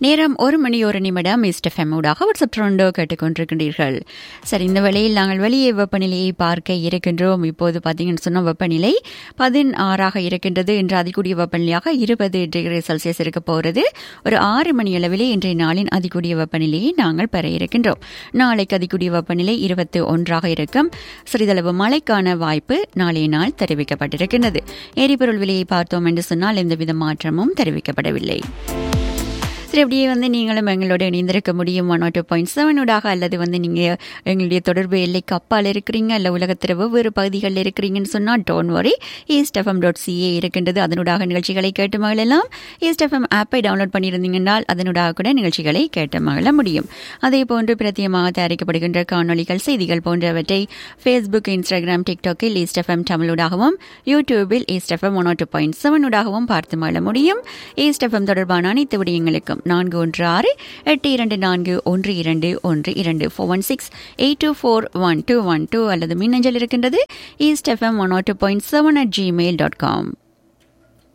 நேரம் ஒரு மணி ஒரு நிமிடம் இஸ்டஃபெம் ஊடாக வாட்ஸ்அப் ட்ரெண்டோ கேட்டுக்கொண்டிருக்கின்றீர்கள் சரி இந்த வேளையில் நாங்கள் வெளியே வெப்பநிலையை பார்க்க இருக்கின்றோம் இப்போது பார்த்தீங்கன்னு சொன்னால் வெப்பநிலை பதினாறாக இருக்கின்றது இன்று அதிகூடிய வெப்பநிலையாக இருபது டிகிரி செல்சியஸ் இருக்க போகிறது ஒரு ஆறு மணி அளவிலே இன்றைய நாளின் அதிகூடிய வெப்பநிலையை நாங்கள் பெற இருக்கின்றோம் நாளைக்கு அதிகூடிய வெப்பநிலை இருபத்தி ஒன்றாக இருக்கும் சிறிதளவு மழைக்கான வாய்ப்பு நாளைய நாள் தெரிவிக்கப்பட்டிருக்கின்றது எரிபொருள் விலையை பார்த்தோம் என்று சொன்னால் எந்தவித மாற்றமும் தெரிவிக்கப்படவில்லை சரி அப்படியே வந்து நீங்களும் எங்களோட இணைந்திருக்க முடியும் ஒன் டூ பாயிண்ட் செவனோடாக அல்லது வந்து நீங்கள் எங்களுடைய தொடர்பு எல்லைக்கு அப்பால் இருக்கிறீங்க இல்லை உலகத்தில் வெவ்வேறு பகுதிகளில் இருக்கிறீங்கன்னு சொன்னால் டோன் வரி ஈஸ்ட் எஃப்எம் டாட் சிஏ இருக்கின்றது அதனூடாக நிகழ்ச்சிகளை கேட்டு மகளெல்லாம் ஈஸ்ட் எஃப்எம் ஆப்பை டவுன்லோட் பண்ணியிருந்தீங்கன்னால் அதனூடாக கூட நிகழ்ச்சிகளை கேட்டு மகள முடியும் அதே போன்று பிரத்தியமாக தயாரிக்கப்படுகின்ற காணொலிகள் செய்திகள் போன்றவற்றை ஃபேஸ்புக் இன்ஸ்டாகிராம் டிக்டாக்கில் ஈஸ்ட் எஃப்எம் தமிழூடாகவும் யூடியூபில் east FM one two point செவனூடாகவும் பார்த்து மகள முடியும் ஈஸ்ட் எஃப்எம் தொடர்பான அனைத்து விடயங்களுக்கும் நான்கு ஒன்று ஆறு எட்டு இரண்டு நான்கு ஒன்று இரண்டு ஒன்று இரண்டு four one six eight two four one two one two அல்லது மின்னஞ்சல் இருக்கின்றது east FM one two point seven at Gmail dot com